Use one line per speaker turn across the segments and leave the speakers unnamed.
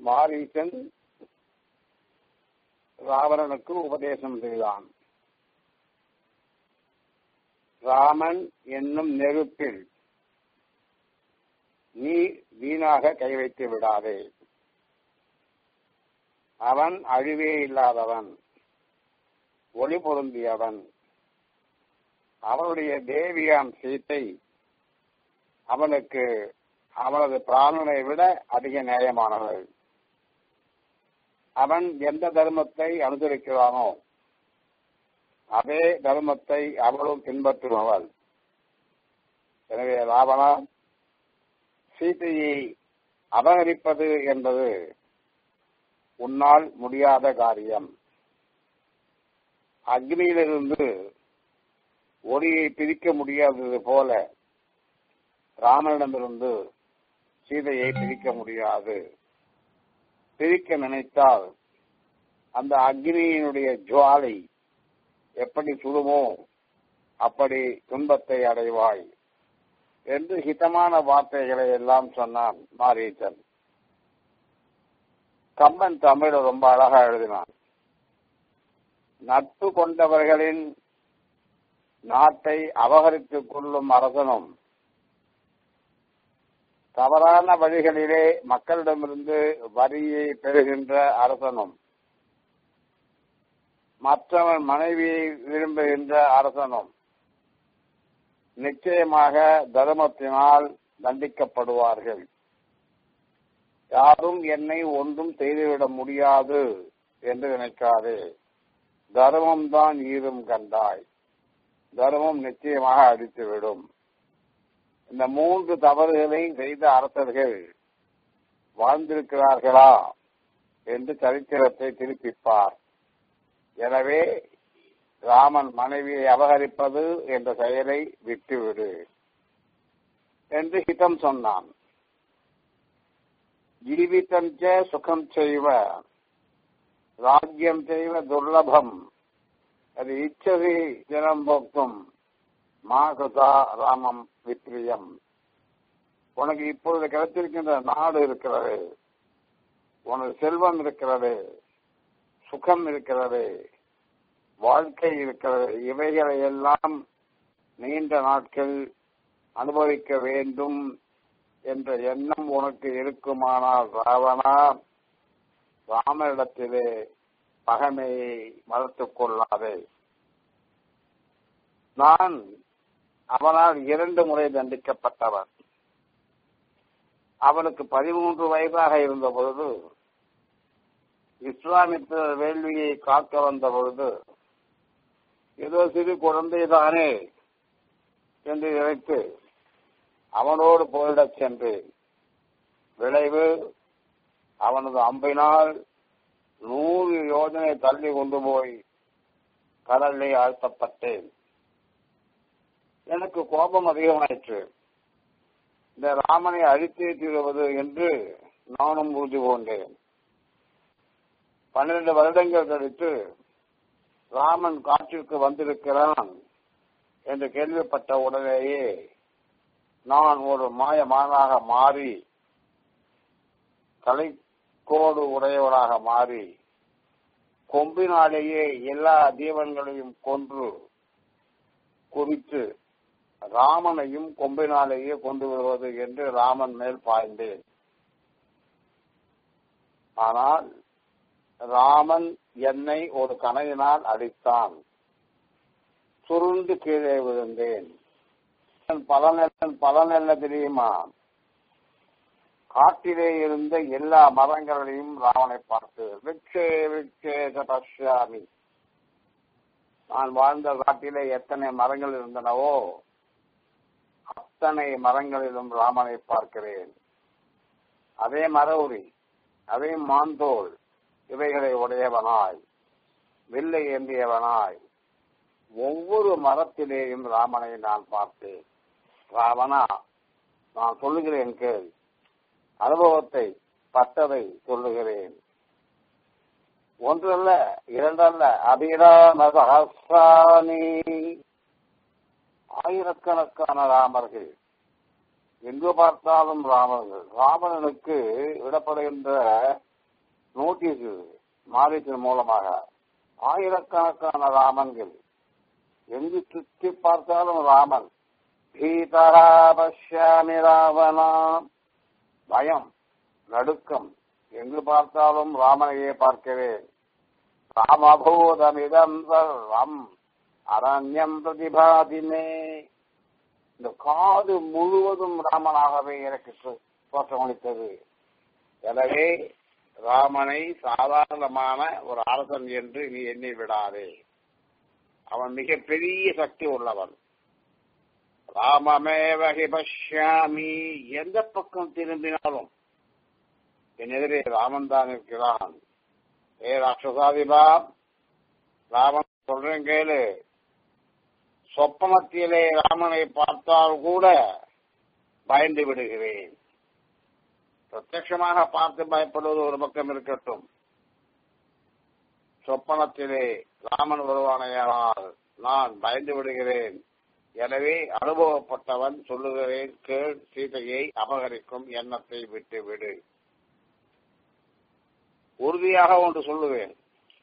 மாரீசன் ராவணனுக்கு உபதேசம் செய்தான் ராமன் என்னும் நெருப்பில் நீ வீணாக கை வைத்து விடாதே அவன் அழிவே இல்லாதவன் ஒளி பொருந்தியவன் அவனுடைய தேவியாம் சீத்தை அவனுக்கு அவனது பிராணனை விட அதிக நியாயமானவள் அவன் எந்த தர்மத்தை அனுசரிக்கிறானோ அதே தர்மத்தை அவளும் பின்பற்றுபவள் எனவே ராவணா சீதையை அபகரிப்பது என்பது உன்னால் முடியாத காரியம் அக்னியிலிருந்து ஒளியை பிரிக்க முடியாதது போல ராமனிடமிருந்து சீதையை பிரிக்க முடியாது பிரிக்க நினைத்தால் அந்த அக்னியினுடைய ஜுவாலை எப்படி சுடுமோ அப்படி துன்பத்தை அடைவாய் என்று ஹிதமான வார்த்தைகளை எல்லாம் சொன்னான் மாரீச்சன் கம்பன் தமிழ் ரொம்ப அழகா எழுதினான் நட்பு கொண்டவர்களின் நாட்டை அபகரித்துக் கொள்ளும் அரசனும் தவறான வழிகளிலே மக்களிடமிருந்து வரியை பெறுகின்ற அரசனும் மற்றவன் மனைவியை விரும்புகின்ற அரசனும் நிச்சயமாக தர்மத்தினால் தண்டிக்கப்படுவார்கள் யாரும் என்னை ஒன்றும் செய்துவிட முடியாது என்று நினைக்காதே தர்மம் தான் ஈரும் கண்டாய் தர்மம் நிச்சயமாக அடித்துவிடும் இந்த மூன்று தவறுகளை செய்த அரசர்கள் வாழ்ந்திருக்கிறார்களா என்று சரித்திரத்தை திருப்பிப்பார் எனவே ராமன் மனைவியை அபகரிப்பது என்ற செயலை விட்டுவிடு என்று ஹிதம் சொன்னான் ஜீவிதம் சுகம் செய்வ ராஜ்யம் செய்வ துர்லபம் அது இச்சதி ஜனம் போக்கும் மாகதா ராமம் விப்ரியம் உனக்கு இப்பொழுது கிடைத்திருக்கின்ற நாடு இருக்கிறது உனது செல்வம் இருக்கிறது சுகம் இருக்கிறது வாழ்க்கை இருக்கிறது இவைகளை எல்லாம் நீண்ட நாட்கள் அனுபவிக்க வேண்டும் என்ற எண்ணம் உனக்கு இருக்குமானால் ராவணா ராமனிடத்திலே பகைமையை வளர்த்துக் கொள்ளாதே நான் அவனால் இரண்டு முறை தண்டிக்கப்பட்டவன் அவனுக்கு பதிமூன்று வயதாக இருந்த பொழுது விஸ்வாமித்திரர் வேள்வியை காக்க வந்த பொழுது ஏதோ சிறு குழந்தைதானே என்று நினைத்து அவனோடு போரிடச் சென்றேன் விளைவு அவனது அம்பினால் நூறு யோஜனை தள்ளி கொண்டு போய் கடலிலே ஆழ்த்தப்பட்டேன் எனக்கு கோபம் அதிகமாயிற்று இந்த ராமனை அழித்தே தீருவது என்று நானும் உறுதி கொண்டேன் பன்னிரண்டு வருடங்கள் கழித்து ராமன் காற்றிற்கு வந்திருக்கிறான் என்று கேள்விப்பட்ட உடனேயே நான் ஒரு மாயமானாக மாறி தலைக்கோடு உடையவராக மாறி கொம்பினாலேயே எல்லா ஜீவன்களையும் கொன்று குறித்து ராமனையும் கொம்பினாலேயே கொண்டு வருவது என்று ராமன் மேல் பாய்ந்தேன் ஆனால் ராமன் என்னை ஒரு கணையினால் அடித்தான் சுருண்டு கீழே விழுந்தேன் பலன் பலன் என்ன தெரியுமா காட்டிலே இருந்த எல்லா மரங்களையும் ராவனை பார்த்து விக்ஷே விக்ஷே தபஸ்யாமி நான் வாழ்ந்த காட்டிலே எத்தனை மரங்கள் இருந்தனவோ அத்தனை மரங்களிலும் ராமனை பார்க்கிறேன் அதே மரவுரி அதே மாந்தோல் இவைகளை உடையவனாய் வில்லை ஏந்தியவனாய் ஒவ்வொரு மரத்திலேயும் ராமனை நான் பார்த்தேன் ராவணா நான் சொல்லுகிறேன் கேள் அனுபவத்தை பட்டதை சொல்லுகிறேன் ஒன்றல்ல இரண்டல்ல அபிராம சகசானி ஆயிரக்கணக்கான ராமர்கள் எங்கு பார்த்தாலும் ராமர்கள் ராவணனுக்கு விடப்படுகின்ற நோட்டீஸ் மாறித்தின் மூலமாக ஆயிரக்கணக்கான ராமன்கள் எங்கு சுற்றி பார்த்தாலும் ராமன் பீதரா பஷ்யாமி ராவணா பயம் நடுக்கம் எங்கு பார்த்தாலும் ராமனையே பார்க்கிறேன் ராமபூதமிதம் சர்வம் அரண்யம் பிரதிபாதினே இந்த காது முழுவதும் ராமனாகவே எனக்கு தோற்றமளித்தது எனவே ராமனை சாதாரணமான ஒரு அரசன் என்று நீ எண்ணி விடாதே அவன் மிகப்பெரிய சக்தி உள்ளவன் ராமமேவகி பஷ்யாமி எந்த பக்கம் திரும்பினாலும் என் எதிரே ராமன் தான் இருக்கிறான் ஏ ராட்சசாதிபா ராமன் சொல்றேன் கேளு சொப்பனத்திலே ராமனை பார்த்தால் கூட பயந்து விடுகிறேன் பிரத்யட்சமாக பார்த்து பயப்படுவது ஒரு பக்கம் இருக்கட்டும் சொப்பனத்திலே ராமன் வருவானையானால் நான் பயந்து விடுகிறேன் எனவே அனுபவப்பட்டவன் சொல்லுகிறேன் கேள் சீதையை அபகரிக்கும் எண்ணத்தை விட்டு விடு உறுதியாக ஒன்று சொல்லுவேன்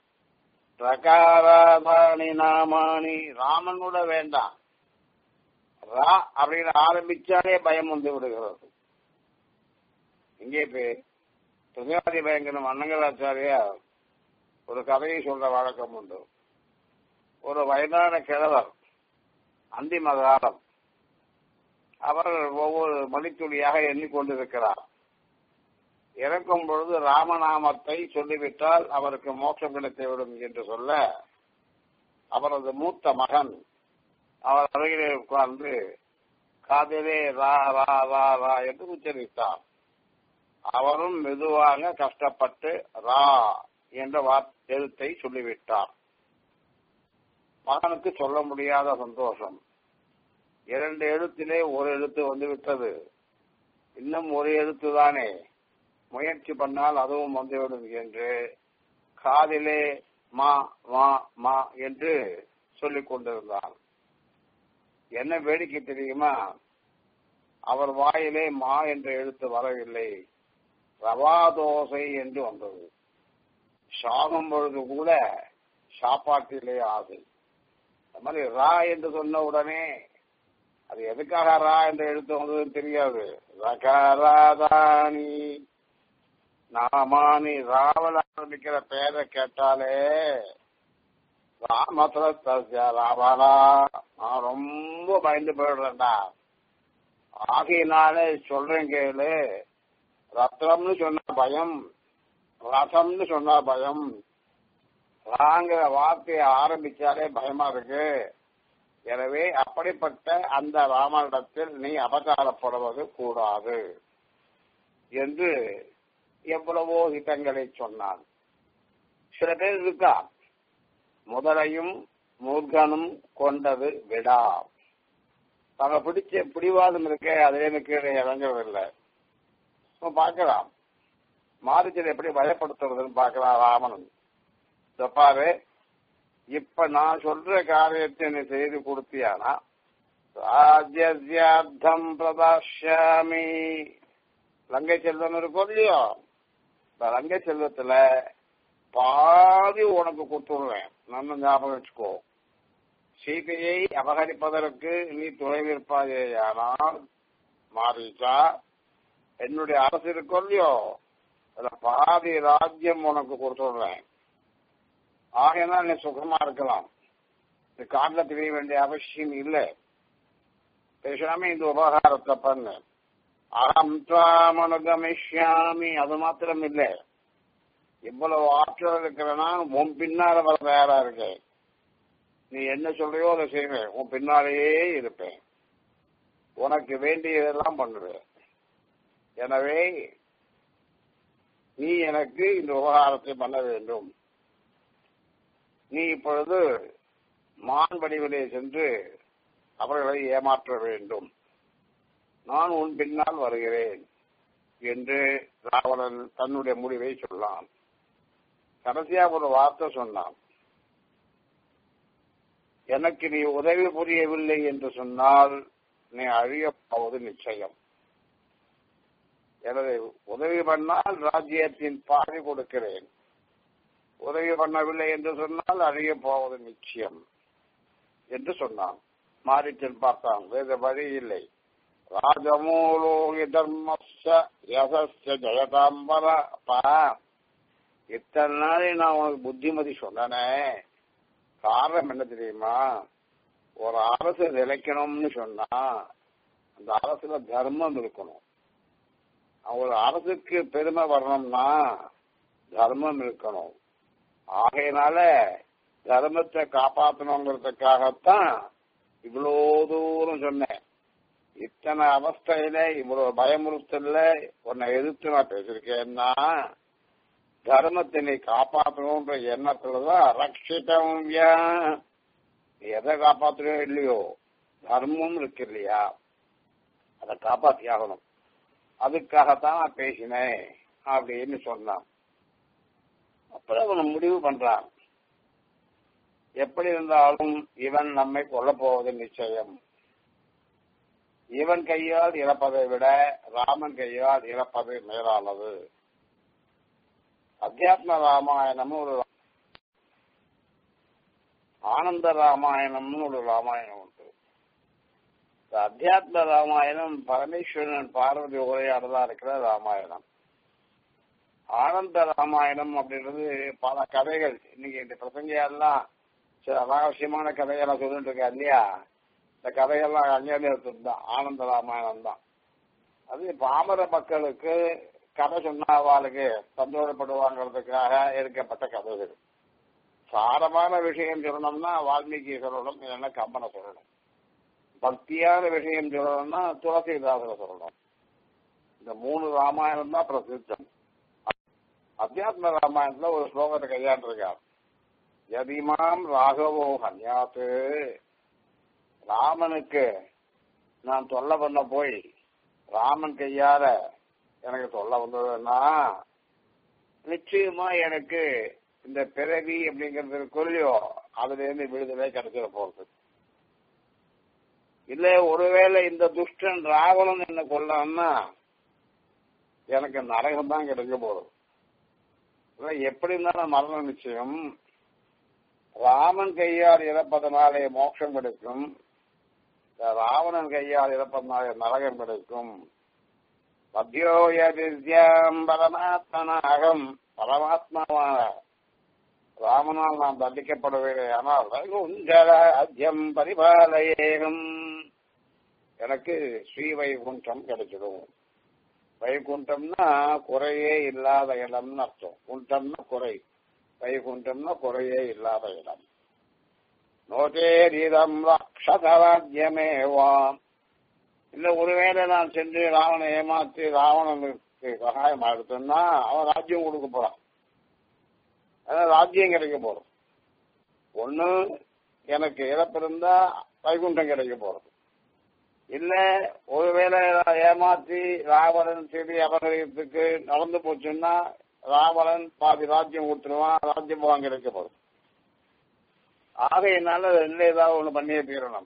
பிரகாராதானி நாமானி ராமனோட வேண்டாம் ரா அப்படின்னு ஆரம்பிச்சாலே பயம் வந்து விடுகிறது இங்கே பேர் பிரதிவாதி பயங்கரம் அன்னங்கராச்சாரியா ஒரு கதையை சொல்ற வழக்கம் உண்டு ஒரு வயதான கிழவர் அந்திம காலம் அவர் ஒவ்வொரு மணித்துளியாக எண்ணிக்கொண்டிருக்கிறார் இறக்கும் பொழுது ராமநாமத்தை சொல்லிவிட்டால் அவருக்கு மோட்சம் கிடைத்துவிடும் என்று சொல்ல அவரது மூத்த மகன் அவர் அருகிலே உட்கார்ந்து காதிலே ரா ரா ரா ரா என்று உச்சரித்தார் அவரும் மெதுவாக கஷ்டப்பட்டு ரா என்ற எழுத்தை சொல்லிவிட்டார் மகனுக்கு சொல்ல முடியாத சந்தோஷம் இரண்டு எழுத்திலே ஒரு எழுத்து வந்து விட்டது இன்னும் ஒரு எழுத்து தானே முயற்சி பண்ணால் அதுவும் வந்துவிடும் என்று காதிலே மா மா மா என்று சொல்லிக் கொண்டிருந்தார் என்ன வேடிக்கை தெரியுமா அவர் வாயிலே மா என்ற எழுத்து வரவில்லை ரவா தோசை என்று வந்தது சாகும் பொழுது கூட சாப்பாட்டிலே ஆசை அந்த மாதிரி ரா என்று சொன்ன உடனே அது எதுக்காக ரா என்ற எழுத்து வந்ததுன்னு தெரியாது ரகராதானி நாமானி ராவல் ஆரம்பிக்கிற பெயரை கேட்டாலே ராமத்துல ராவணா நான் ரொம்ப பயந்து போயிடுறேன்டா ஆகையினாலே சொல்றேன் கேளு ரத்னம்னு சொன்ன பயம் ரசம்னு சொன்னா பயம் ராங்கிற வார்த்தையை ஆரம்பிச்சாலே பயமா இருக்கு எனவே அப்படிப்பட்ட அந்த ராமனிடத்தில் நீ அபச்சாரப்படுவது கூடாது என்று எவ்வளவோ ஹிதங்களை சொன்னான் சில பேர் இருக்கா முதலையும் மூர்கனும் கொண்டது விடா தங்க பிடிச்ச பிடிவாதம் இருக்கே அதே கீழே இறங்குறதில்லை பார்க்கலாம் மாரிச்சல் எப்படி பயப்படுத்துறதுன்னு பார்க்கலாம் ராமன் பாரு இப்ப நான் சொல்ற காரியத்தை நீ செய்து கொடுத்தியானா ராஜ்யார்த்தம் பிரதாஷாமி லங்கை செல்வம் இருக்கும் இல்லையோ இந்த லங்கை செல்வத்துல பாதி உனக்கு கொடுத்துடுவேன் நம்ம ஞாபகம் வச்சுக்கோ சீதையை அபகரிப்பதற்கு நீ துணை நிற்பாயேயானால் மாறிச்சா என்னுடைய அரசு இருக்கும் இல்லையோ அதுல பாதி ராஜ்யம் உனக்கு கொடுத்துடுறேன் ஆகையினால் நீ சுகமா இருக்கலாம் இது காட்டில் தெரிய வேண்டிய அவசியம் இல்லை பேசாம இந்த உபகாரத்தை பண்ணு அகம் துவாமனுகமிஷ்யாமி அது மாத்திரம் இல்லை இவ்வளவு ஆற்றல் இருக்கிறனா உன் பின்னால வர தயாரா இருக்கேன் நீ என்ன சொல்றியோ அதை செய்வேன் உன் பின்னாலேயே இருப்பேன் உனக்கு வேண்டியதெல்லாம் பண்ணுவேன் எனவே நீ எனக்கு இந்த உபகாரத்தை பண்ண வேண்டும் நீ இப்பொழுது மான் வடிவிலே சென்று அவர்களை ஏமாற்ற வேண்டும் நான் உன் பின்னால் வருகிறேன் என்று ராவணன் தன்னுடைய முடிவை சொன்னான் கடைசியா ஒரு வார்த்தை சொன்னான் எனக்கு நீ உதவி புரியவில்லை என்று சொன்னால் நீ அழியப் போவது நிச்சயம் எனது உதவி பண்ணால் ராஜ்யத்தின் பாதி கொடுக்கிறேன் உதவி பண்ணவில்லை என்று சொன்னால் அழிய போவது நிச்சயம் என்று சொன்னான் மாறிச்சல் பார்த்தான் வேறு வழி இல்லை ராஜமூலோகி தர்மஸ்ய யசஸ்ய ஜெயதாம்பர அப்பா இத்தனை நாளை நான் உனக்கு புத்திமதி சொன்னனே காரணம் என்ன தெரியுமா ஒரு அரசு நிலைக்கணும்னு சொன்னா அந்த அரசுல தர்மம் இருக்கணும் ஒரு அரசுக்கு பெருமை வரணும்னா தர்மம் இருக்கணும் ஆகையினால தர்மத்தை காப்பாற்றணுங்கிறதுக்காகத்தான் இவ்வளோ தூரம் சொன்னேன் இத்தனை அவஸ்தையில இவ்வளவு பயமுறுத்தல உன்னை எதிர்த்து நான் பேசிருக்கேன்னா தர்மத்தை நீ காப்பாற்றணுன்ற எண்ணத்துலதான் ரட்சிதம் எதை காப்பாற்றணும் இல்லையோ தர்மம் இருக்கு இல்லையா அதை காப்பாத்தி ஆகணும் அதுக்காகத்தான் நான் பேசினேன் அப்படின்னு சொன்னான் அப்புறம் அவன் முடிவு பண்றான் எப்படி இருந்தாலும் இவன் நம்மை கொல்ல போவது நிச்சயம் இவன் கையால் இறப்பதை விட ராமன் கையால் இறப்பது மேலானது அத்தியாத்ம ராமாயணம் ஒரு ஆனந்த ராமாயணம்னு ஒரு ராமாயணம் உண்டு இந்த அத்தியாத்ம ராமாயணம் பரமேஸ்வரன் பார்வதி உரையாடலா இருக்கிற ராமாயணம் ஆனந்த ராமாயணம் அப்படின்றது பல கதைகள் இன்னைக்கு இந்த பிரசங்கையெல்லாம் சில அனாவசியமான கதையெல்லாம் சொல்லிட்டு இருக்கா இல்லையா இந்த கதையெல்லாம் அஞ்ஞானியத்துக்கு தான் ஆனந்த ராமாயணம் தான் அது பாமர மக்களுக்கு கதை சொன்னாவாளுக்கு சந்தோஷப்படுவாங்கிறதுக்காக எடுக்கப்பட்ட கதைகள் சாரமான விஷயம் சொல்லணும்னா வால்மீகி சொல்லணும் இல்லைன்னா கம்பனை சொல்லணும் பக்தியான விஷயம் சொல்லணும்னா துளசிதாசரை சொல்லணும் இந்த மூணு ராமாயணம் தான் பிரசித்தம் அத்தியாத்ம ராமாயணத்துல ஒரு ஸ்லோகத்தை கையாண்டிருக்கார் யதிமாம் ராகவோ ஹன்யாத்து ராமனுக்கு நான் தொல்லை பண்ண போய் ராமன் கையால எனக்கு தொல்லை வந்ததுன்னா நிச்சயமா எனக்கு இந்த பிறவி அப்படிங்கிறது கொல்லியோ அதுல இருந்து விடுதலை கிடைச்சிட போறது இல்ல ஒருவேளை இந்த துஷ்டன் ராவணன் என்ன கொல்லான்னா எனக்கு நரகம் தான் கிடைக்க போறது எப்படி இருந்தாலும் மரணம் நிச்சயம் ராமன் கையால் இறப்பதனாலே மோட்சம் கிடைக்கும் ராவணன் கையால் இறப்பதனாலே நரகம் கிடைக்கும் மத்தியோயம் பரமாத்மனாகம் பரமாத்மாவான ராமனால் நாம் தண்டிக்கப்படவில்லை ஆனால் வைகுண்டராஜ்யம் பரிபாலயேகம் எனக்கு ஸ்ரீ வைகுண்டம் கிடைச்சிடும் வைகுண்டம்னா குறையே இல்லாத இடம்னு அர்த்தம் குண்டம்னா குறை வைகுண்டம்னா குறையே இல்லாத இடம் நோட்டேரிதம் ராட்சசராஜ்யமேவாம் இல்ல ஒருவேளை நான் சென்று ராவணை ஏமாற்றி ராவணனுக்கு சகாயம் எடுத்தோம்னா அவன் ராஜ்யம் கொடுக்க போறான் அதான் ராஜ்யம் கிடைக்க போறோம் ஒண்ணு எனக்கு இறப்பிருந்தா வைகுண்டம் கிடைக்க போறது இல்ல ஒருவேளை ஏமாற்றி ராவணன் செடி அபகரிக்கிறதுக்கு நடந்து போச்சுன்னா ராவணன் பாதி ராஜ்யம் கொடுத்துருவான் ராஜ்யம் போவாங்க கிடைக்க போறது ஆகையினால ரெண்டு ஏதாவது ஒண்ணு பண்ணியே தீரணும்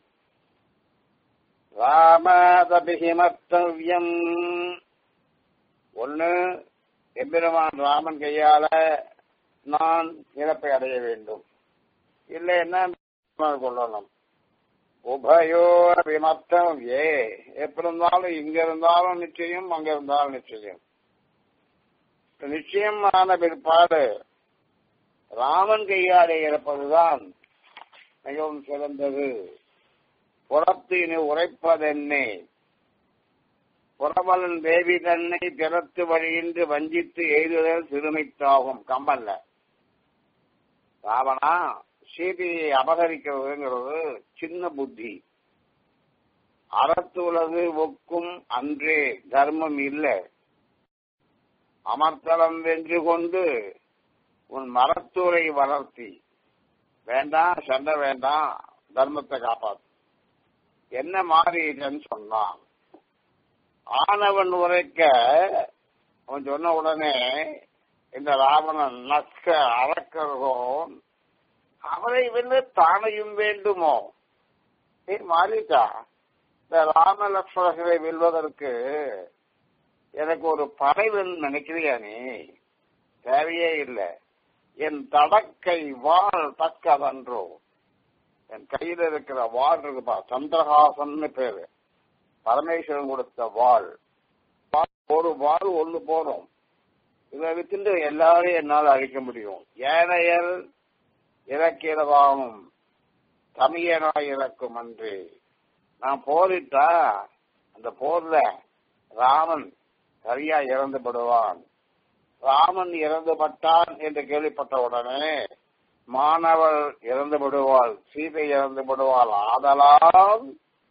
ராமதபிஹிமர்த்தவியம் ஒண்ணு எம்பெருமான் ராமன் கையால நான் இறப்பை அடைய வேண்டும் இல்லைன்னா கொள்ளணும் உபயோ விமர்த்தம் ஏ எப்படி இருந்தாலும் இங்க இருந்தாலும் நிச்சயம் அங்க இருந்தாலும் நிச்சயம் நிச்சயமான பிற்பாடு ராமன் கையாலே இறப்பதுதான் மிகவும் சிறந்தது புறத்தினு உரைப்பதென்னே புறவலன் தேவி தன்னை பிறத்து வழியின்றி வஞ்சித்து எய்துதல் சிறுமைத்தாகும் கம்பல்ல ராவணா சீதையை அபகரிக்கிறதுங்கிறது சின்ன புத்தி அறத்துலது ஒக்கும் அன்றே தர்மம் இல்லை அமர்த்தலம் வென்று கொண்டு உன் மரத்தூரை வளர்த்தி வேண்டாம் சண்டை வேண்டாம் தர்மத்தை காப்பாத்து என்ன மாறிடுன்னு சொன்னான் ஆனவன் உரைக்க அவன் சொன்ன உடனே இந்த ராவணன் நக்க அறக்கறோம் அவரை வென்று தானையும் வேண்டுமோ நீ மாறிட்டா இந்த ராம லட்சுமணர்களை வெல்வதற்கு எனக்கு ஒரு படைவன் நினைக்கிறியா நீ தேவையே இல்லை என் தடக்கை வாழ் தக்கதன்றோ என் கையில இருக்கிற வாழ் இருக்குப்பா சந்திரஹாசன் பேரு பரமேஸ்வரன் கொடுத்த வாழ் ஒரு வாழ் ஒண்ணு போதும் இதை வித்துட்டு எல்லாரையும் என்னால் அழிக்க முடியும் ஏனையர் இறக்கிறதாகும் தமிழனாய் இறக்கும் அன்று நான் போரிட்டா அந்த போர்ல ராமன் சரியா இறந்து படுவான் ராமன் இறந்து பட்டான் என்று கேள்விப்பட்ட உடனே மாணவர் இறந்து விடுவாள் சீதை இறந்து விடுவாள் ஆதலால்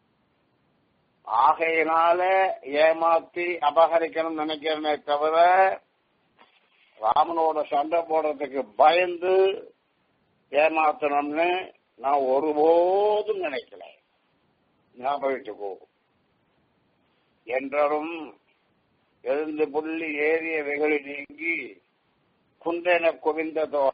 ஆகையினால ஏமாத்தி அபகரிக்கணும்னு நினைக்கிறேனே தவிர ராமனோட சண்டை போடுறதுக்கு பயந்து ஏமாத்தணும்னு நான் ஒருபோதும் நினைக்கல ஞாபகிட்டுக்கோ என்றரும் எழுந்து புள்ளி ஏறிய வெகுளி நீங்கி குன்றென குவிந்ததோ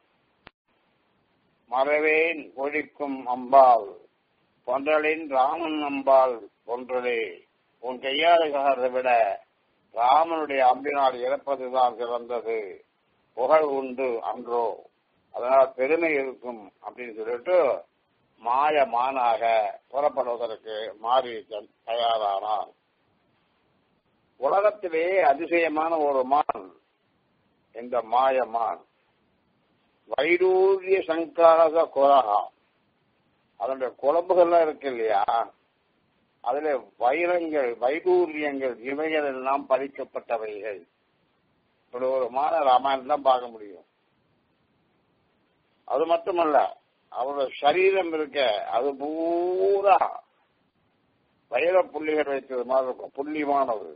மறவேன் ஒழிக்கும் அம்பாள் பொன்றலின் ராமன் அம்பாள் ஒன்றலே உன் கையாளுகிறதை விட ராமனுடைய அம்பினால் இறப்பதுதான் சிறந்தது புகழ் உண்டு அன்றோ அதனால் பெருமை இருக்கும் அப்படின்னு சொல்லிட்டு மாய மானாக புறப்படுவதற்கு மாறி தயாரானான் உலகத்திலே அதிசயமான ஒரு மான் இந்த மாய மான் வைடூரிய சங்காரக குரகா அதனுடைய குழம்புகள்லாம் இருக்கு இல்லையா அதுல வைரங்கள் வைடூரியங்கள் இவைகள் எல்லாம் பதிக்கப்பட்டவைகள் இப்படி ஒரு மான ராமாயணம் தான் பார்க்க முடியும் அது மட்டுமல்ல அவரோட சரீரம் இருக்க அது பூரா வைர புள்ளிகள் வைத்தது மாதிரி இருக்கும் புள்ளிமானது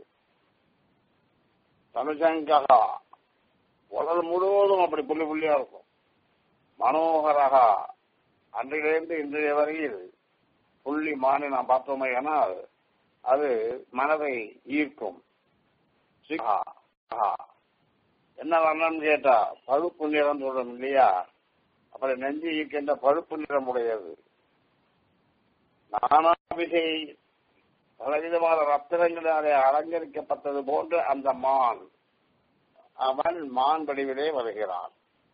தமிழ்சங்கா உடல் முழுவதும் அப்படி புள்ளி புள்ளியா இருக்கும் மனோகரகா அன்றிலிருந்து இன்றைய வரையில் புள்ளி மாறி நாம் பார்த்தோமே ஆனால் அது மனதை ஈர்க்கும் என்ன வர்ணம் கேட்டா பழுப்பு நிறம் சொல்றோம் இல்லையா அப்புறம் நெஞ்சு ஈர்க்கின்ற பழுப்பு நிறம் உடையது நானாபிகை பலவிதமான ரத்தினங்களாலே அலங்கரிக்கப்பட்டது போன்று அந்த மான் அவன் மான் வடிவிலே வருகிறான்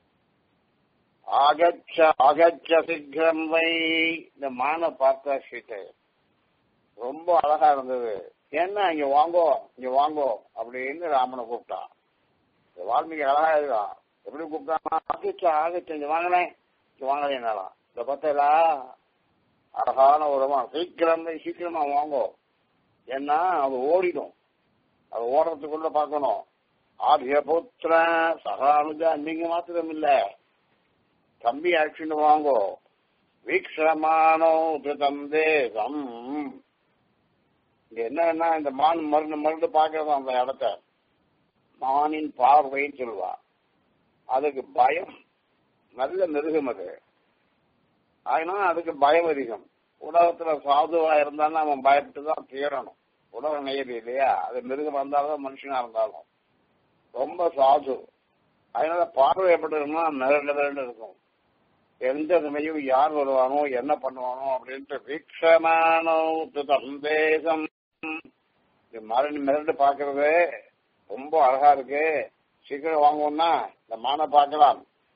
அகச்ச அகச்ச சிக்ரம் வை இந்த மானை பார்த்த சீட்டு ரொம்ப அழகா இருந்தது என்ன இங்க வாங்கோ இங்க வாங்கோ அப்படின்னு ராமனை கூப்பிட்டான் வால்மீகி அழகா இருக்கான் எப்படி கூப்பிட்டான் ஆகிச்சா ஆகிச்சு இங்க வாங்கினேன் இங்க வாங்கலேனாலாம் இந்த பத்தலா அழகான ஒரு சீக்கிரம் சீக்கிரமா வாங்கோ ஏன்னா அது ஓடிடும் அது ஓடுறதுக்குள்ள பார்க்கணும் ஆதிய புத்திர சகானுஜா நீங்க மாத்திரம் இல்ல தம்பி அழைச்சிட்டு வாங்கோ வீக்ஷமானோ திருதம் தேசம் இங்க என்னன்னா இந்த மான் மருந்து மருந்து பாக்குறது அந்த இடத்த மானின் பார்வைன்னு சொல்லுவா அதுக்கு பயம் நல்ல மிருகம் அது அதனால அதுக்கு பயம் அதிகம் உலகத்துல சாதுவா இருந்தாலும் அவன் பயப்பட்டு தான் தீரணும் உலக நேயது இல்லையா அது மிருகம் இருந்தாலும் மனுஷனா இருந்தாலும் ரொம்ப சாது அதனால பார்வை எப்படி இருக்குன்னா மிரண்டு மிரண்டு இருக்கும் எந்த சமயம் யார் வருவானோ என்ன பண்ணுவானோ அப்படின்ட்டு வீக்ஷமானோ சந்தேகம் மரணி மிரண்டு பாக்குறது ரொம்ப அழகா இருக்கு சீக்கிரம் வாங்குவோம்னா இந்த மானை பார்க்கலாம்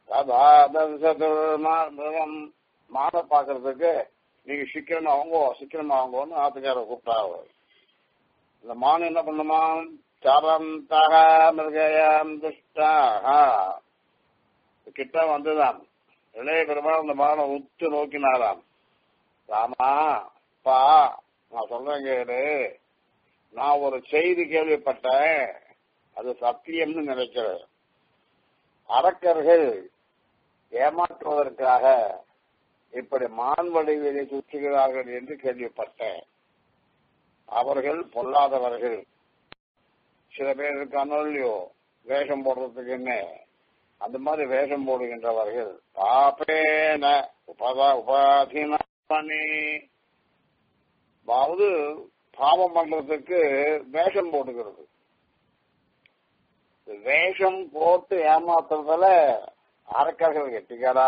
மிருகம் மானை பாக்குறதுக்கு நீங்க சீக்கிரமா வாங்கோ சீக்கிரமா வாங்குவோன்னு ஆத்துக்கார கூப்பிட்டா இந்த மான் என்ன பண்ணுமா சரம் தக மிருகயம் துஷ்டாக கிட்ட வந்துதான் இளைய பெருமாள் அந்த மானை உத்து நோக்கினாராம் ராமா பா நான் சொல்றேன் கேடு நான் ஒரு செய்தி கேள்விப்பட்டேன் அது சத்தியம்னு நினைக்கிறேன் அரக்கர்கள் ஏமாற்றுவதற்காக இப்படி மான் வடிவிலை சுற்றுகிறார்கள் என்று கேள்விப்பட்டேன் அவர்கள் பொல்லாதவர்கள் சில பேர் இருக்கானோ இல்லையோ வேஷம் போடுறதுக்கு என்ன அந்த மாதிரி வேஷம் போடுகின்றவர்கள் பாப்பேன உபதா உபாதீனி அதாவது பாவம் பண்றதுக்கு வேஷம் போட்டுக்கிறது வேஷம் போட்டு ஏமாத்துறதுல அரக்கர்கள் கெட்டிக்காரா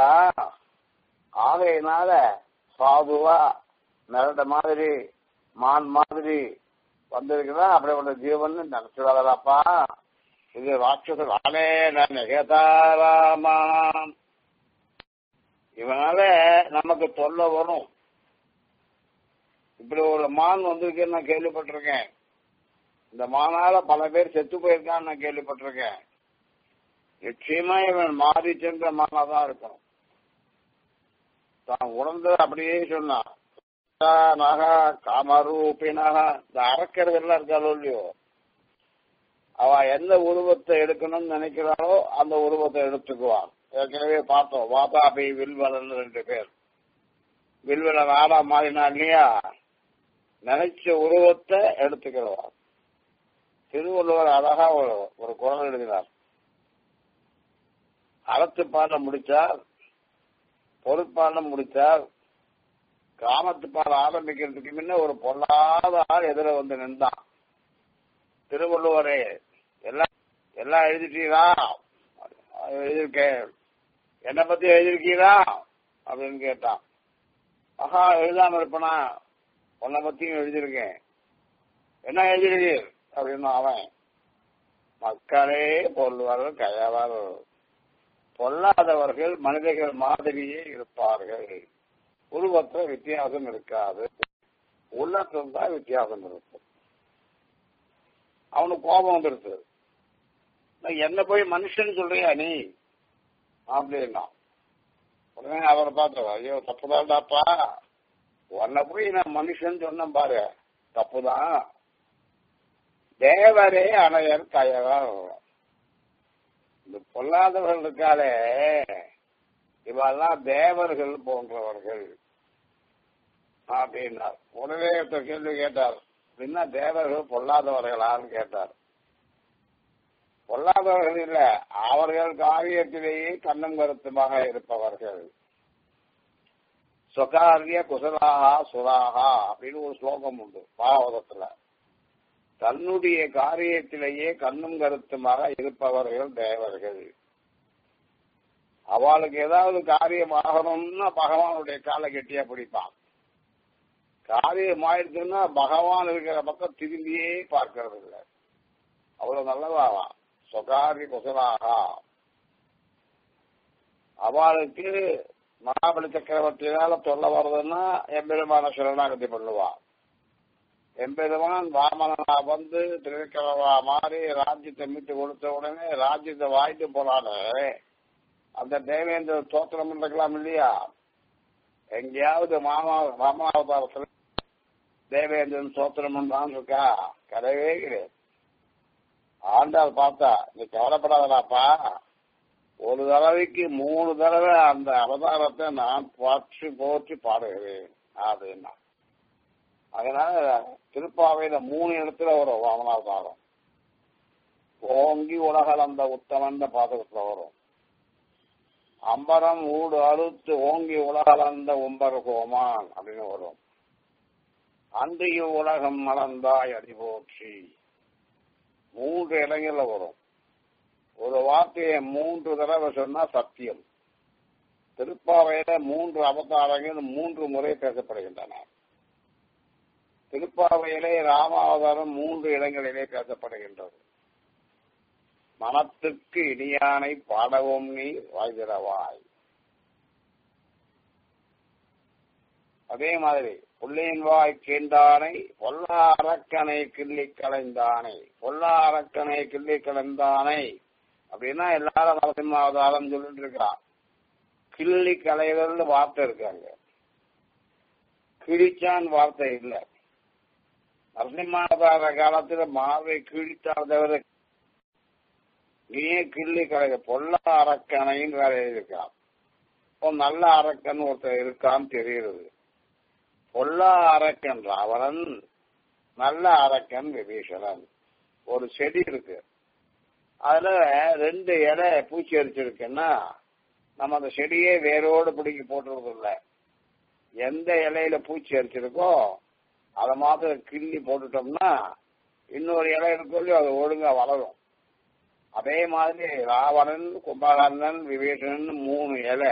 ஆகையினால சாதுவா மிரண்ட மாதிரி மான் மாதிரி வந்திருக்குதான் அப்படிப்பட்ட ஜீவன் நினைச்சுடாதப்பா இது ராட்சச ராமே நகதாராமா இவனால நமக்கு தொல்லை வரும் இப்படி ஒரு மான் வந்திருக்குன்னு நான் கேள்விப்பட்டிருக்கேன் இந்த மானால பல பேர் செத்து போயிருக்கான்னு நான் கேள்விப்பட்டிருக்கேன் நிச்சயமா இவன் மாறி சென்ற மானா தான் இருக்கணும் தான் உணர்ந்தது அப்படியே சொன்னான் நக காமரூபினக இந்த அரக்கர்கள்லாம் இருக்காளோ இல்லையோ அவ எந்த உருவத்தை எடுக்கணும்னு நினைக்கிறாளோ அந்த உருவத்தை எடுத்துக்குவான் ஏற்கனவே பார்த்தோம் வாதாபி வில்வலன் ரெண்டு பேர் வில்வலன் ஆடா மாறினா இல்லையா நினைச்ச உருவத்தை எடுத்துக்கிறவான் திருவள்ளுவர் அழகா ஒரு ஒரு குரல் எழுதினார் அறத்து பாடம் முடிச்சார் பொறுப்பாடம் முடிச்சார் காமத்து பாடம் ஆரம்பிக்கிறதுக்கு முன்ன ஒரு பொல்லாத ஆள் எதிர வந்து நின்றான் திருவள்ளுவரே எல்லாம் எல்லாம் எழுதிட்டீரா எழுதியிருக்கேன் என்னை பத்தி எழுதியிருக்கீரா அப்படின்னு கேட்டான் ஆஹா எழுதாம இருப்பனா உன்னை பத்தியும் எழுதியிருக்கேன் என்ன எழுதிருக்கீர் அப்படின்னு அவன் மக்களே பொல்வர் கயவர் பொல்லாதவர்கள் மனிதர்கள் மாதிரியே இருப்பார்கள் உருவத்தில் வித்தியாசம் இருக்காது உள்ளத்தில் தான் வித்தியாசம் இருக்கும் அவனுக்கு கோபம் வந்துருது என்ன போய் மனுஷன் சொல்றியா நீ அப்படின்னா உடனே அவரை பார்த்தா ஐயோ தப்புதான்டாப்பா உன்னை போய் நான் மனுஷன் சொன்னேன் பாரு தப்புதான் தேவரே அணையர் கயவர் இந்த பொல்லாதவர்கள் இருக்காளே இவெல்லாம் தேவர்கள் போன்றவர்கள் அப்படின்னார் உடனே ஒருத்தர் கேள்வி கேட்டார் அப்படின்னா தேவர்கள் பொல்லாதவர்களான்னு கேட்டார் பொல்லாதவர்கள் இல்ல அவர்கள் காரியத்திலேயே கண்ணும் கருத்துமாக இருப்பவர்கள் சொகாரிய குசலாகா சுராகா அப்படின்னு ஒரு ஸ்லோகம் உண்டு பாகவதத்துல தன்னுடைய காரியத்திலேயே கண்ணும் கருத்துமாக இருப்பவர்கள் தேவர்கள் அவளுக்கு ஏதாவது காரியம் ஆகணும்னா பகவானுடைய காலை கெட்டியா பிடிப்பான் காரியம் ஆயிடுச்சுன்னா பகவான் இருக்கிற பக்கம் திரும்பியே பார்க்கறது இல்லை அவ்வளவு நல்லதாவான் சொகாரி குசலாகா அவளுக்கு மகாபலி சக்கரவர்த்தியால தொல்லை வருதுன்னா எம்பெருமான சரணாகதி பண்ணுவான் எம்பெருமான் வாமனா வந்து திருவிக்கிரவா மாறி ராஜ்யத்தை மீட்டு கொடுத்த உடனே ராஜ்யத்தை வாங்கிட்டு போனாலே அந்த தேவேந்திர தோத்திரம் இருக்கலாம் இல்லையா எங்கேயாவது மாமா வாமனாவதாரத்துல தேவேந்திரன் சோத்திரம் தான் இருக்கா கிடையவே கிடையாது ஆண்டாள் பார்த்தா நீ கவலைப்படாதடாப்பா ஒரு தடவைக்கு மூணு தடவை அந்த அவதாரத்தை நான் பற்றி போற்றி பாடுகிறேன் அப்படின்னா அதனால திருப்பாவையில மூணு இடத்துல வரும் வாமனாவதாரம் ஓங்கி உலகளந்த உத்தமந்த பாதகத்துல வரும் அம்பரம் ஊடு அறுத்து ஓங்கி உலகளந்த உம்பர் கோமான் அப்படின்னு வரும் அன்றைய உலகம் மலர்ந்தாய் அடிபோற்றி மூன்று இடங்கள்ல வரும் ஒரு வார்த்தையை மூன்று தடவை சொன்னா சத்தியம் திருப்பாவையில மூன்று அவதாரங்கள் மூன்று முறை பேசப்படுகின்றன திருப்பாவையிலே ராமாவதாரம் மூன்று இடங்களிலே பேசப்படுகின்றது மனத்துக்கு இனியானை பாடவும் நீ வாய்திரவாய் அதே மாதிரி புள்ளியின் வாய் கீண்டானை பொல்லா அரக்கனை கிள்ளி கலைந்தானை பொல்லா அரக்கனை கிள்ளி கலைந்தானை அப்படின்னா எல்லாரும் நரசிம்ம அவதாரம் சொல்லிட்டு இருக்கிறான் கிள்ளி கலைவர்னு வார்த்தை இருக்காங்க கிழிச்சான் வார்த்தை இல்லை நரசிம்மாவதார காலத்துல மாவை கிழித்தால் தவிர நீயே கிள்ளி கலைக பொல்ல அரக்கனைன்னு வேற எழுதியிருக்கான் இப்போ நல்ல அரக்கன் ஒருத்தர் இருக்கான்னு தெரியுது பொல்லா அரக்கன் ராவணன் நல்ல அரக்கன் விபீஷணன் ஒரு செடி இருக்கு அதுல ரெண்டு இலை பூச்சி அரிச்சிருக்குன்னா நம்ம அந்த செடியே வேரோடு பிடிக்கி போட்டுறது இல்லை எந்த இலையில பூச்சி அரிச்சிருக்கோ அதை மாத்திரம் கிள்ளி போட்டுட்டோம்னா இன்னொரு இலை இருக்கோ அது ஒழுங்கா வளரும் அதே மாதிரி ராவணன் கும்பகர்ணன் விபீஷணன் மூணு இலை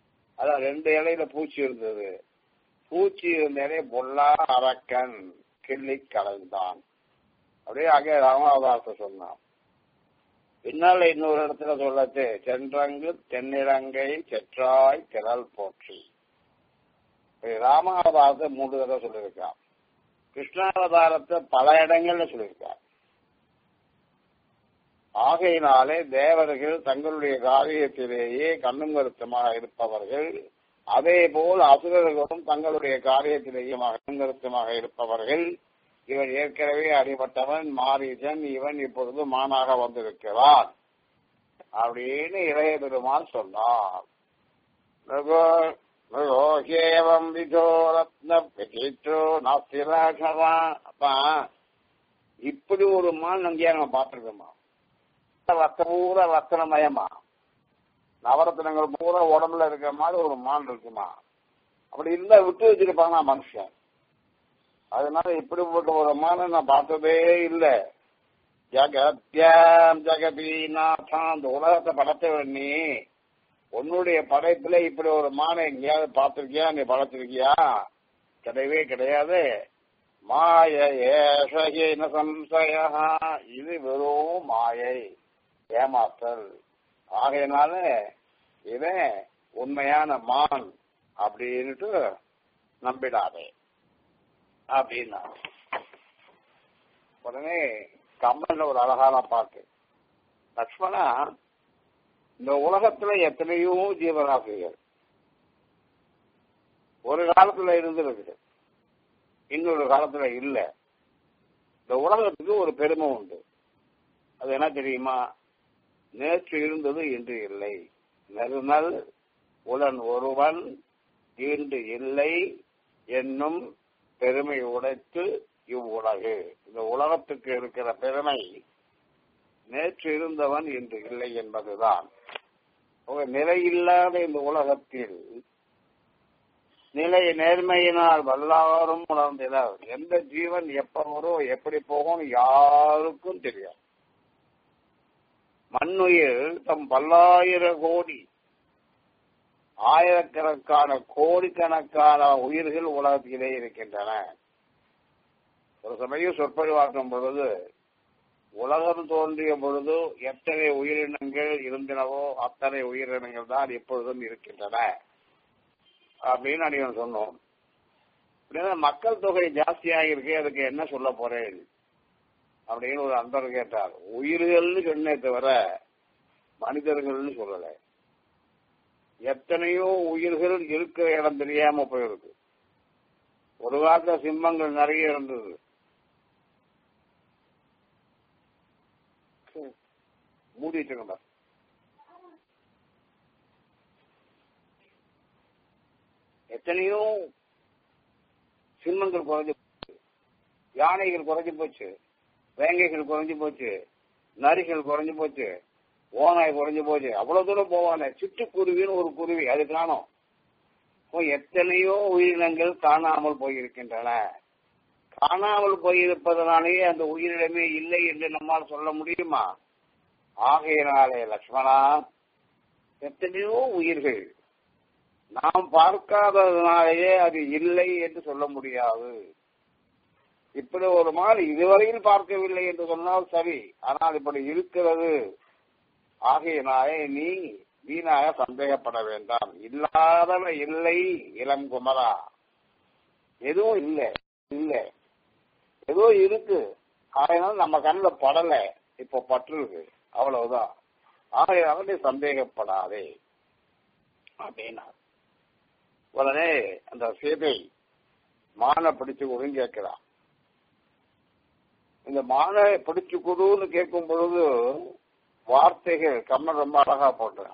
அதான் ரெண்டு இலையில பூச்சி இருந்தது பூச்சி இருந்த இலை பொல்லா அரக்கன் கிள்ளி கலைந்தான் அப்படியே அங்கே ராமாவதாச சொன்னான் பின்னால இன்னொரு இடத்துல சொல்லச்சு சென்றங்கு தென்னிலங்கை செற்றாய் திரள் போற்றி ராமாவதாரத்தை மூன்று தடவை சொல்லியிருக்கான் கிருஷ்ணாவதாரத்தை பல இடங்கள்ல சொல்லியிருக்கான் ஆகையினாலே தேவர்கள் தங்களுடைய காரியத்திலேயே கண்ணும் கருத்துமாக இருப்பவர்கள் அதே போல் அசுரர்களும் தங்களுடைய காரியத்திலேயே கண்ணும் கருத்துமாக இருப்பவர்கள் இவன் ஏற்கனவே அடிபட்டவன் மாரீசன் இவன் இப்பொழுது மானாக வந்திருக்கிறான் அப்படின்னு இளைய பெருமாள் சொன்னார் மிருகோகேவம் விதோ ரத்ன பிரகிச்சோ நாஸ்திராகவா அப்பா இப்படி ஒரு மான் அங்கேயே நம்ம பார்த்துருக்கோமா ரத்த பூரா ரத்தனமயமா நவரத்னங்கள் பூரா உடம்புல இருக்கிற மாதிரி ஒரு மான் இருக்குமா அப்படி இருந்தா விட்டு வச்சிருப்பாங்க மனுஷன் அதனால இப்படிப்பட்ட ஒரு மானை நான் பார்த்ததே இல்லை ஜகத்யாம் ஜெகதீநாதான் அந்த உலகத்தை படைத்த நீ உன்னுடைய படைப்புல இப்படி ஒரு மானை எங்கேயாவது பார்த்திருக்கியா நீ படைச்சிருக்கியா கிடையவே கிடையாது மாய ஏஷகின சம்சய இது வெறும் மாயை ஏமாத்தல் ஆகையினால இவன் உண்மையான மான் அப்படின்ட்டு நம்பிடாதே அப்படின்னா உடனே கம்மன்ல ஒரு அழகான பாட்டு லக்ஷ்மணா இந்த உலகத்துல எத்தனையோ ஜீவராசிகள் ஒரு காலத்துல இருந்திருக்குது இன்னொரு காலத்துல இல்ல இந்த உலகத்துக்கு ஒரு பெருமை உண்டு அது என்ன தெரியுமா நேற்று இருந்தது இன்று இல்லை நெருநல் உடன் ஒருவன் இன்று இல்லை என்னும் பெருமை உடைத்து இவ்வுலகு இந்த உலகத்துக்கு இருக்கிற பெருமை நேற்று இருந்தவன் இன்று இல்லை என்பதுதான் நிலையில்லாத இந்த உலகத்தில் நிலை நேர்மையினால் வல்லாரும் உணர்ந்தினர் எந்த ஜீவன் எப்ப வரும் எப்படி போகும் யாருக்கும் தெரியாது மண்ணுயிர் தம் பல்லாயிர கோடி ஆயிரக்கணக்கான கோடிக்கணக்கான உயிர்கள் உலகத்திலே இருக்கின்றன ஒரு சமயம் சொற்பொழிவாக்கும் பொழுது உலகம் தோன்றிய பொழுது எத்தனை உயிரினங்கள் இருந்தனவோ அத்தனை உயிரினங்கள் தான் இப்பொழுதும் இருக்கின்றன அப்படின்னு அடிவன் சொன்னோம் மக்கள் தொகை ஜாஸ்தியாக இருக்கு அதுக்கு என்ன சொல்ல போறேன் அப்படின்னு ஒரு அன்பர் கேட்டார் உயிர்கள்னு சொன்னே தவிர மனிதர்கள்னு சொல்லல எத்தனையோ உயிர்கள் இருக்கிற இடம் தெரியாம போயிருக்கு ஒரு காலத்துல சிம்மங்கள் நிறைய இருந்தது மூடிட்டு இருக்கேன் எத்தனையோ சிம்மங்கள் குறைஞ்சு போச்சு யானைகள் குறைஞ்சு போச்சு வேங்கைகள் குறைஞ்சு போச்சு நரிகள் குறைஞ்சு போச்சு ஓநாய் குறைஞ்சு போச்சு அவ்வளவு தூரம் போவானே சிட்டுக்குருவின்னு ஒரு குருவி அது காணும் எத்தனையோ உயிரினங்கள் காணாமல் போயிருக்கின்றன காணாமல் போயிருப்பதனாலேயே அந்த உயிரினமே இல்லை என்று நம்மால் சொல்ல முடியுமா ஆகையினாலே லக்ஷ்மணா எத்தனையோ உயிர்கள் நாம் பார்க்காததுனாலேயே அது இல்லை என்று சொல்ல முடியாது இப்படி ஒரு மாதிரி இதுவரையில் பார்க்கவில்லை என்று சொன்னால் சரி ஆனால் இப்படி இருக்கிறது ஆகையினாலே நீ வீணாக சந்தேகப்பட வேண்டாம் இல்லாதவ இல்லை இளம் குமரா எதுவும் இல்லை இல்லை ஏதோ இருக்கு ஆகையினால நம்ம கண்ணில் படல இப்ப பற்றுருக்கு அவ்வளவுதான் ஆகையால நீ சந்தேகப்படாதே அப்படின்னா உடனே அந்த சீதை மானை பிடிச்சு கொடுன்னு கேட்கிறான் இந்த மானை பிடிச்சு கொடுன்னு கேட்கும் பொழுது வார்த்தைகள் கம்மன் ரொம்ப அழகா போட்டுறான்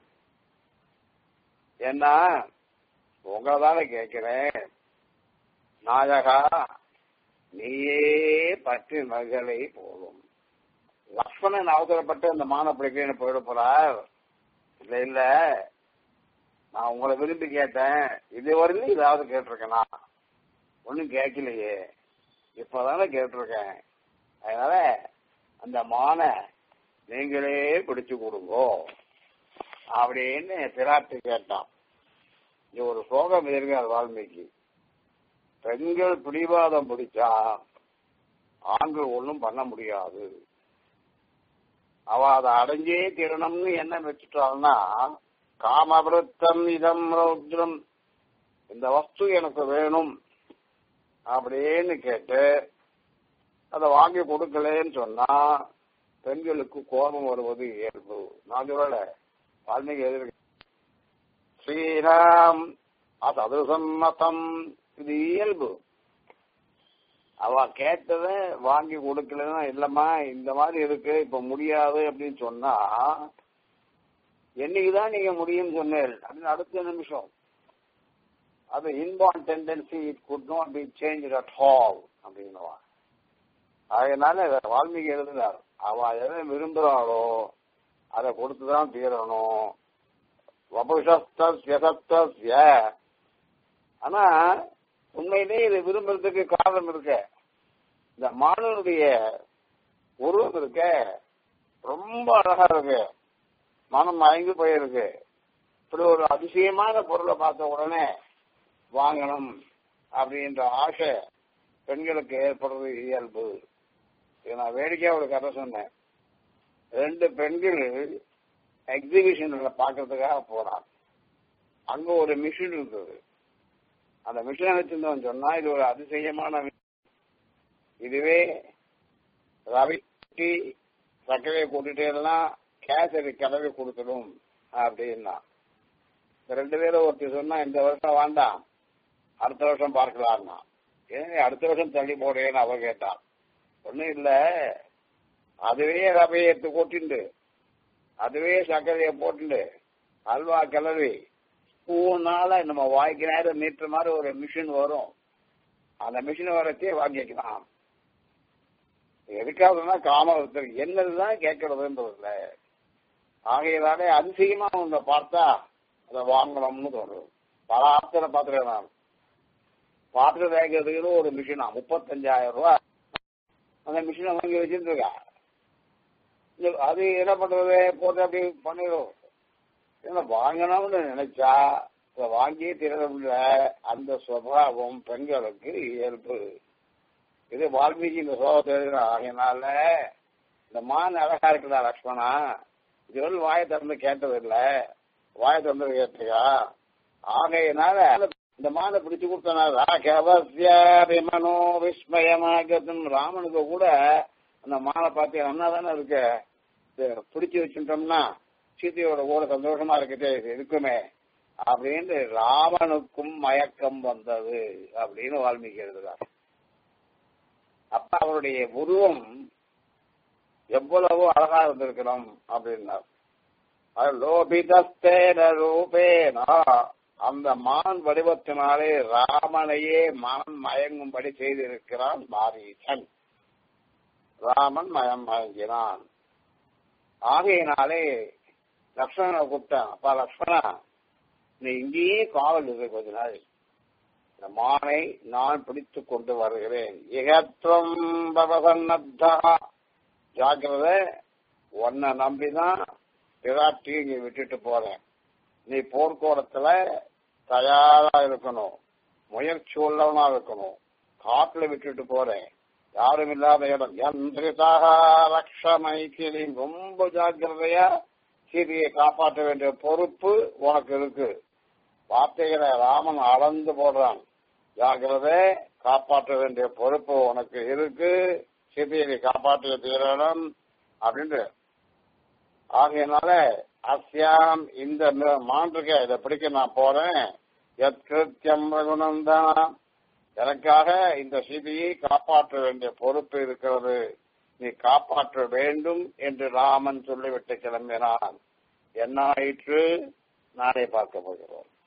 ஏன்னா உங்களை தானே கேட்கிறேன் நாயகா நீயே பற்றி மகளை போதும் லக்ஷ்மணன் அவசரப்பட்டு அந்த மான பிடிக்கிறேன்னு போயிட போறார் இல்ல இல்ல நான் உங்களை விரும்பி கேட்டேன் இதுவரையிலும் ஏதாவது கேட்டிருக்கேனா ஒன்னும் கேட்கலையே இப்பதானே கேட்டிருக்கேன் அதனால அந்த மானை நீங்களே பிடிச்சு கொடுங்கோ அப்படின்னு பிராட்டி கேட்டான் இது ஒரு சோகம் இருக்கார் வால்மீகி பெண்கள் பிடிவாதம் பிடிச்சா ஆண்கள் ஒன்றும் பண்ண முடியாது அவ அதை அடைஞ்சே தீரணும்னு என்ன வச்சுட்டாள்னா காமபிருத்தம் இதம் ரௌத்ரம் இந்த வஸ்து எனக்கு வேணும் அப்படின்னு கேட்டு அதை வாங்கி கொடுக்கலன்னு சொன்னா பெண்களுக்கு கோபம் வருவது இயல்பு நான் சொல்லல வால்மீகி எழுதி ஸ்ரீராம் அது சம்மதம் இது இயல்பு அவ கேட்டதை வாங்கி கொடுக்கலன்னா இல்லம்மா இந்த மாதிரி இருக்கு இப்ப முடியாது அப்படின்னு சொன்னா என்னைக்குதான் நீங்க முடியும்னு சொன்னேன் அப்படின்னு அடுத்த நிமிஷம் அது inborn tendency it could not be change at all அப்படின்னுவா அதனால வால்மீகி எழுதினார் அவ எதை விரும்புறாளோ அதை கொடுத்துதான் தீரணும் வபுஷஸ்திய ஆனா உண்மையிலே இதை விரும்புறதுக்கு காரணம் இருக்க இந்த மாணவனுடைய உருவம் இருக்க ரொம்ப அழகா இருக்கு மனம் மயங்கி போயிருக்கு இப்படி ஒரு அதிசயமான பொருளை பார்த்த உடனே வாங்கணும் அப்படின்ற ஆசை பெண்களுக்கு ஏற்படுறது இயல்பு இது நான் வேடிக்கையா ஒரு கதை சொன்னேன் ரெண்டு பெண்கள் எக்ஸிபிஷன்ல பாக்குறதுக்காக போறான் அங்க ஒரு மிஷின் இருந்தது அந்த மிஷினை வச்சிருந்தவன் சொன்னா இது ஒரு அதிசயமான இதுவே ரவி சர்க்கரையை கூட்டிட்டேன்னா கேசரி கிளவி கொடுத்துடும் அப்படின்னா ரெண்டு பேரும் ஒருத்தர் சொன்னா இந்த வருஷம் வேண்டாம் அடுத்த வருஷம் பார்க்கலாம்னா ஏன் அடுத்த வருஷம் தள்ளி போடுறேன்னு அவ கேட்டான் ஒன்றும் இல்ல அதுவே ரவையை எடுத்து கொட்டிண்டு அதுவே சர்க்கரையை போட்டுண்டு அல்வா கிளறி பூனால நம்ம வாய்க்கு நேரம் நீட்டுற மாதிரி ஒரு மிஷின் வரும் அந்த மிஷின் வரத்தே வாங்கிக்கலாம் எதுக்காகனா காமத்தில் என்னதுதான் கேட்கறதுன்றதுல ஆகையினாலே அதிசயமா உங்களை பார்த்தா அதை வாங்கணும்னு தோணும் பல ஆப்ஷனை பார்த்துருக்கேன் நான் பாத்திரம் தேய்க்கிறதுக்கு ஒரு மிஷினா முப்பத்தஞ்சாயிரம் ரூபாய் அந்த மிஷினை வாங்கி வச்சிருந்துருக்கா அது என்ன பண்றது போட்டு அப்படி பண்ணிடும் ஏன்னா வாங்கணும்னு நினைச்சா அதை வாங்கியே தீரமில்ல அந்த சுவாவம் பெண்களுக்கு இயல்பு இது வால்மீகி இந்த சோகத்தை எழுதின ஆகையினால இந்த மான் அழகா இருக்குதா லக்ஷ்மணா இதுவரை வாயை திறந்து கேட்டதில்லை வாயை திறந்து கேட்டியா ஆகையினால இந்த மானை பிடிச்சு கொடுத்தனா விஸ்மயமாகத்தும் ராமனுக்கு கூட அந்த மானை பார்த்து அண்ணா தானே இருக்கு பிடிச்சு வச்சுட்டோம்னா சீதையோட கூட சந்தோஷமா இருக்குது இருக்குமே அப்படின்னு ராமனுக்கும் மயக்கம் வந்தது அப்படின்னு வால்மீகி எழுதுறார் அப்ப அவருடைய உருவம் எவ்வளவு அழகா இருந்திருக்கணும் அப்படின்னார் லோபிதஸ்தேன ரூபேனா அந்த மான் வடிவத்தினாலே ராமனையே மனம் மயங்கும்படி செய்திருக்கிறான் மாரீசன் ராமன் மயம் மயங்கினான் ஆகையினாலே லக்ஷ்மணனை கூப்பிட்டான் அப்பா லக்ஷ்மணா நீ இங்கேயே காவல் இருக்கு கொஞ்ச நாள் இந்த மானை நான் பிடித்து கொண்டு வருகிறேன் இகத்வம் பவசன்னத்தா ஜாக்கிரத உன்னை நம்பிதான் பிராட்டி இங்க விட்டுட்டு போறேன் நீ போர்க்கோளத்துல தயாரா இருக்கணும் முயற்சி உள்ளவனா இருக்கணும் காட்டுல விட்டுட்டு போறேன் யாரும் இல்லாத இடம் யந்திரிதாக லட்சமைக்கிளி ரொம்ப ஜாக்கிரதையா சீதையை காப்பாற்ற வேண்டிய பொறுப்பு உனக்கு இருக்கு வார்த்தைகளை ராமன் அளந்து போடுறான் ஜாக்கிரதை காப்பாற்ற வேண்டிய பொறுப்பு உனக்கு இருக்கு சீதையை காப்பாற்ற தீரணும் அப்படின்ட்டு ஆகையினால அஸ்யாம் இந்த மாண்டுக்க இதை பிடிக்க நான் போறேன் எத்கிருத்தியம் ரகுநந்தனா எனக்காக இந்த சீதையை காப்பாற்ற வேண்டிய பொறுப்பு இருக்கிறது நீ காப்பாற்ற வேண்டும் என்று ராமன் சொல்லிவிட்டு கிளம்பினான் என்ன ஆயிற்று நாளை பார்க்க போகிறோம்